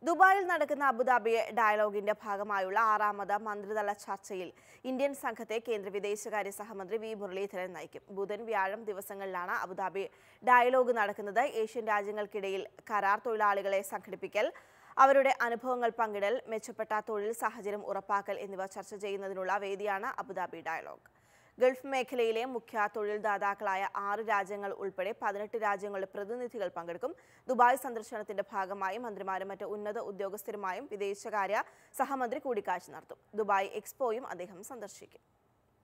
ദുബായിൽ നടക്കുന്ന അബുദാബി ഡയലോഗിന്റെ ഭാഗമായുള്ള ആറാമത് മന്ത്രിതല ചർച്ചയിൽ ഇന്ത്യൻ സംഘത്തെ കേന്ദ്ര വിദേശകാര്യ സഹമന്ത്രി വി മുരളീധരൻ നയിക്കും ബുധൻ വ്യാഴം ദിവസങ്ങളിലാണ് അബുദാബി ഡയലോഗ് നടക്കുന്നത് ഏഷ്യൻ രാജ്യങ്ങൾക്കിടയിൽ കരാർ തൊഴിലാളികളെ സംഘടിപ്പിക്കൽ അവരുടെ അനുഭവങ്ങൾ പങ്കിടൽ മെച്ചപ്പെട്ട തൊഴിൽ സാഹചര്യം ഉറപ്പാക്കൽ എന്നിവ ചർച്ച ചെയ്യുന്നതിനുള്ള വേദിയാണ് അബുദാബി ഡയലോഗ് ഗൾഫ് മേഖലയിലെ മുഖ്യ തൊഴിൽദാതാക്കളായ ആറ് രാജ്യങ്ങൾ ഉൾപ്പെടെ പതിനെട്ട് രാജ്യങ്ങളുടെ പ്രതിനിധികൾ പങ്കെടുക്കും ദുബായ് സന്ദർശനത്തിന്റെ ഭാഗമായി മന്ത്രിമാരും മറ്റ് ഉന്നത ഉദ്യോഗസ്ഥരുമായും വിദേശകാര്യ സഹമന്ത്രി കൂടിക്കാഴ്ച നടത്തും ദുബായ് എക്സ്പോയും അദ്ദേഹം സന്ദർശിക്കും